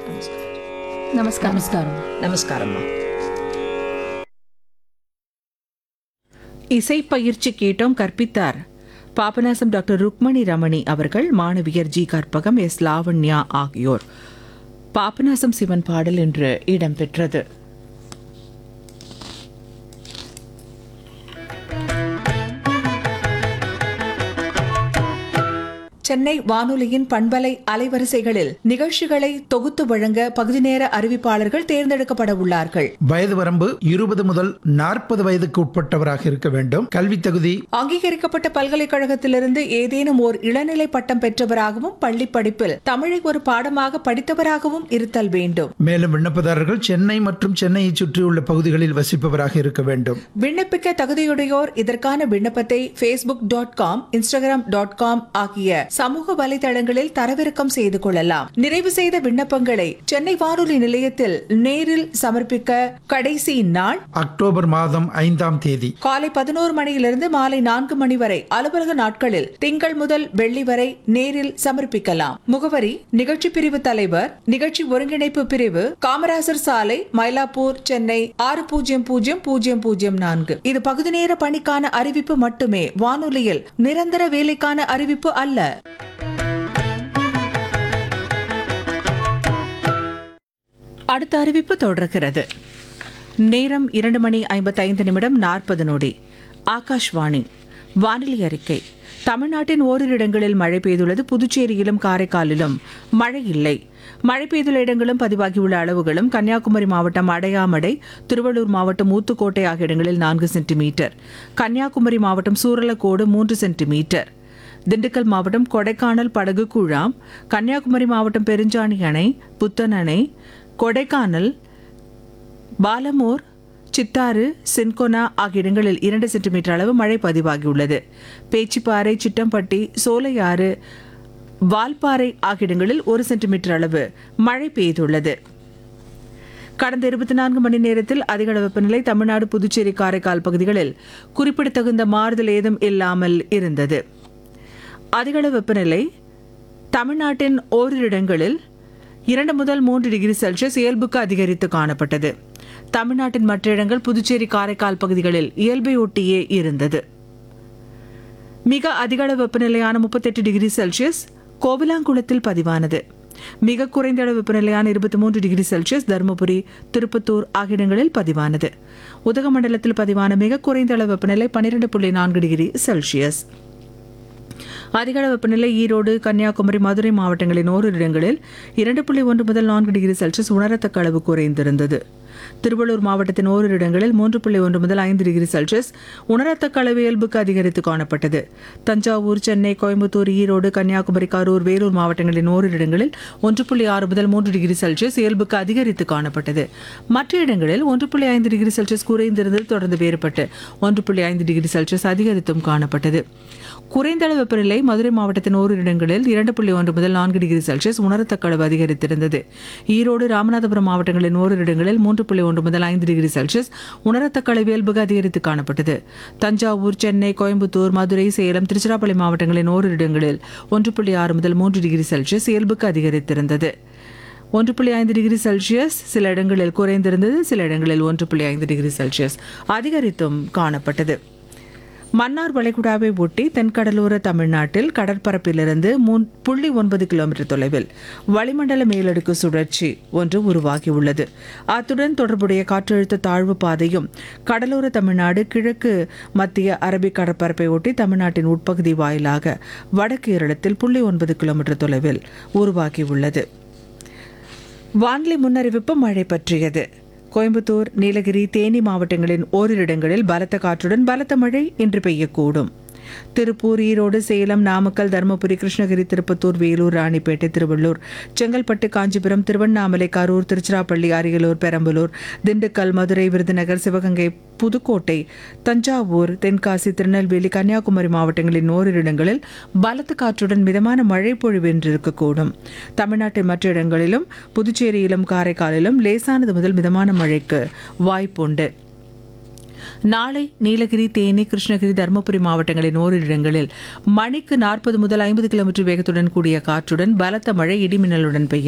నమస్కారం నమస్కారం நமஸ்காரம்மா இசை பயிற்சி கேட்டோம் கற்பித்தார் பாபநாசம் டாக்டர் ருக்மணி ரமணி அவர்கள் மாணவியர் ஜி கற்பகம் எஸ் லாவண்யா ஆகியோர் பாபநாசம் சிவன் பாடல் என்று இடம்பெற்றது சென்னை வானொலியின் பண்பலை அலைவரிசைகளில் நிகழ்ச்சிகளை தொகுத்து வழங்க பகுதி நேர அறிவிப்பாளர்கள் தேர்ந்தெடுக்கப்பட உள்ளார்கள் வயது வரம்பு இருபது முதல் நாற்பது வயதுக்கு உட்பட்டவராக இருக்க வேண்டும் கல்வி தகுதி அங்கீகரிக்கப்பட்ட பல்கலைக்கழகத்திலிருந்து ஏதேனும் ஓர் இளநிலை பட்டம் பெற்றவராகவும் பள்ளி படிப்பில் தமிழை ஒரு பாடமாக படித்தவராகவும் இருத்தல் வேண்டும் மேலும் விண்ணப்பதாரர்கள் சென்னை மற்றும் சென்னையை சுற்றியுள்ள பகுதிகளில் வசிப்பவராக இருக்க வேண்டும் விண்ணப்பிக்க தகுதியுடையோர் இதற்கான விண்ணப்பத்தை Facebook dot com Instagram dot com ஆகிய சமூக வலைதளங்களில் தரவிறக்கம் செய்து கொள்ளலாம் நிறைவு செய்த விண்ணப்பங்களை சென்னை வானொலி நிலையத்தில் நேரில் சமர்ப்பிக்க கடைசி நாள் அக்டோபர் மாதம் ஐந்தாம் தேதி காலை பதினோரு மணியிலிருந்து மாலை நான்கு மணி வரை அலுவலக நாட்களில் திங்கள் முதல் வெள்ளி வரை நேரில் சமர்ப்பிக்கலாம் முகவரி நிகழ்ச்சி பிரிவு தலைவர் நிகழ்ச்சி ஒருங்கிணைப்பு பிரிவு காமராசர் சாலை மயிலாப்பூர் சென்னை ஆறு பூஜ்ஜியம் பூஜ்ஜியம் பூஜ்ஜியம் பூஜ்ஜியம் நான்கு இது பகுதி நேர பணிக்கான அறிவிப்பு மட்டுமே வானொலியில் நிரந்தர வேலைக்கான அறிவிப்பு அல்ல அடுத்த அறிவிப்பு தொடர்கிறது நேரம் இரண்டு மணி ஐம்பத்தைந்து நிமிடம் நாற்பது நொடி ஆகாஷ்வாணி வானிலை அறிக்கை தமிழ்நாட்டின் ஓரிரு இடங்களில் மழை பெய்துள்ளது புதுச்சேரியிலும் காரைக்காலிலும் மழை இல்லை மழை பெய்துள்ள இடங்களும் பதிவாகியுள்ள அளவுகளும் கன்னியாகுமரி மாவட்டம் அடையாமடை திருவள்ளூர் மாவட்டம் ஊத்துக்கோட்டை ஆகிய இடங்களில் நான்கு சென்டிமீட்டர் கன்னியாகுமரி மாவட்டம் சூரலக்கோடு மூன்று சென்டிமீட்டர் திண்டுக்கல் மாவட்டம் கொடைக்கானல் படகு குழாம் கன்னியாகுமரி மாவட்டம் பெருஞ்சாணி அணை புத்தன் அணை கொடைக்கானல் பாலமூர் சித்தாறு சின்கொனா ஆகிய இடங்களில் இரண்டு சென்டிமீட்டர் அளவு மழை பதிவாகியுள்ளது பேச்சிப்பாறை சிட்டம்பட்டி சோலையாறு வால்பாறை ஆகிய இடங்களில் ஒரு சென்டிமீட்டர் அளவு மழை பெய்துள்ளது கடந்த இருபத்தி நான்கு மணி நேரத்தில் அதிகளவு வெப்பநிலை தமிழ்நாடு புதுச்சேரி காரைக்கால் பகுதிகளில் குறிப்பிடத்தகுந்த மாறுதல் ஏதும் இல்லாமல் இருந்தது அதிகளவு வெப்பநிலை தமிழ்நாட்டின் ஓரிரு இடங்களில் இரண்டு முதல் மூன்று டிகிரி செல்சியஸ் இயல்புக்கு அதிகரித்து காணப்பட்டது தமிழ்நாட்டின் மற்ற இடங்கள் புதுச்சேரி காரைக்கால் பகுதிகளில் இயல்பை ஒட்டியே இருந்தது மிக அதிகளவு வெப்பநிலையான முப்பத்தெட்டு டிகிரி செல்சியஸ் கோவிலாங்குளத்தில் பதிவானது மிக குறைந்த அளவு வெப்பநிலையான இருபத்தி மூன்று டிகிரி செல்சியஸ் தருமபுரி திருப்பத்தூர் ஆகிய இடங்களில் பதிவானது உதகமண்டலத்தில் பதிவான மிக குறைந்த அளவு வெப்பநிலை பன்னிரண்டு புள்ளி நான்கு டிகிரி செல்சியஸ் அதிகள வெப்பநிலை ஈரோடு கன்னியாகுமரி மதுரை மாவட்டங்களின் ஓரிரு இடங்களில் இரண்டு புள்ளி ஒன்று முதல் நான்கு டிகிரி செல்சியஸ் உணரத்தக்க அளவு குறைந்திருந்தது திருவள்ளூர் மாவட்டத்தின் ஓரிரு இடங்களில் மூன்று புள்ளி ஒன்று முதல் ஐந்து டிகிரி செல்சியஸ் உணரத்தக்க அளவு இயல்புக்கு அதிகரித்து காணப்பட்டது தஞ்சாவூர் சென்னை கோயம்புத்தூர் ஈரோடு கன்னியாகுமரி கரூர் வேலூர் மாவட்டங்களின் ஓரிரு இடங்களில் ஒன்று புள்ளி ஆறு முதல் மூன்று டிகிரி செல்சியஸ் இயல்புக்கு அதிகரித்து காணப்பட்டது மற்ற இடங்களில் ஒன்று புள்ளி ஐந்து டிகிரி செல்சியஸ் குறைந்திருந்தது தொடர்ந்து வேறுபட்டு ஒன்று புள்ளி ஐந்து டிகிரி செல்சியஸ் அதிகரித்தும் காணப்பட்டது குறைந்த அளவு வெப்பநிலை மதுரை மாவட்டத்தின் ஓரிரு இடங்களில் இரண்டு புள்ளி ஒன்று முதல் நான்கு டிகிரி செல்சியஸ் உணரத்தக்க அளவு அதிகரித்திருந்தது ஈரோடு ராமநாதபுரம் மாவட்டங்களின் ஓரிரு இடங்களில் மூன்று புள்ளி ஒன்று முதல் ஐந்து டிகிரி செல்சியஸ் உணரத்தக்க அளவு இயல்புக்கு அதிகரித்து காணப்பட்டது தஞ்சாவூர் சென்னை கோயம்புத்தூர் மதுரை சேலம் திருச்சிராப்பள்ளி மாவட்டங்களின் ஓரிரு இடங்களில் ஒன்று புள்ளி ஆறு முதல் மூன்று டிகிரி செல்சியஸ் இயல்புக்கு அதிகரித்திருந்தது ஒன்று புள்ளி ஐந்து டிகிரி செல்சியஸ் சில இடங்களில் குறைந்திருந்தது சில இடங்களில் ஒன்று புள்ளி ஐந்து டிகிரி செல்சியஸ் அதிகரித்தும் காணப்பட்டது மன்னார் வளைகுடாவை ஒட்டி தென்கடலோர தமிழ்நாட்டில் கடற்பரப்பிலிருந்து மூன் புள்ளி ஒன்பது கிலோமீட்டர் தொலைவில் வளிமண்டல மேலடுக்கு சுழற்சி ஒன்று உருவாகியுள்ளது அத்துடன் தொடர்புடைய காற்றழுத்த தாழ்வு பாதையும் கடலோர தமிழ்நாடு கிழக்கு மத்திய அரபிக் கடற்பரப்பை ஒட்டி தமிழ்நாட்டின் உட்பகுதி வாயிலாக வடக்கு கேரளத்தில் புள்ளி ஒன்பது கிலோமீட்டர் தொலைவில் உருவாகியுள்ளது வானிலை முன்னறிவிப்பு மழை பற்றியது கோயம்புத்தூர் நீலகிரி தேனி மாவட்டங்களின் ஓரிரு இடங்களில் பலத்த காற்றுடன் பலத்த மழை இன்று பெய்யக்கூடும் திருப்பூர் ஈரோடு சேலம் நாமக்கல் தருமபுரி கிருஷ்ணகிரி திருப்பத்தூர் வேலூர் ராணிப்பேட்டை திருவள்ளூர் செங்கல்பட்டு காஞ்சிபுரம் திருவண்ணாமலை கரூர் திருச்சிராப்பள்ளி அரியலூர் பெரம்பலூர் திண்டுக்கல் மதுரை விருதுநகர் சிவகங்கை புதுக்கோட்டை தஞ்சாவூர் தென்காசி திருநெல்வேலி கன்னியாகுமரி மாவட்டங்களின் ஓரிரு இடங்களில் பலத்த காற்றுடன் மிதமான மழை பொழிவு என்று இருக்கக்கூடும் தமிழ்நாட்டின் மற்ற இடங்களிலும் புதுச்சேரியிலும் காரைக்காலிலும் லேசானது முதல் மிதமான மழைக்கு வாய்ப்புண்டு நாளை நீலகிரி தேனி கிருஷ்ணகிரி தருமபுரி மாவட்டங்களின் ஓரிரு இடங்களில் மணிக்கு நாற்பது முதல் ஐம்பது கிலோமீட்டர் வேகத்துடன் கூடிய காற்றுடன் பலத்த மழை இடிமின்னலுடன் பெய்ய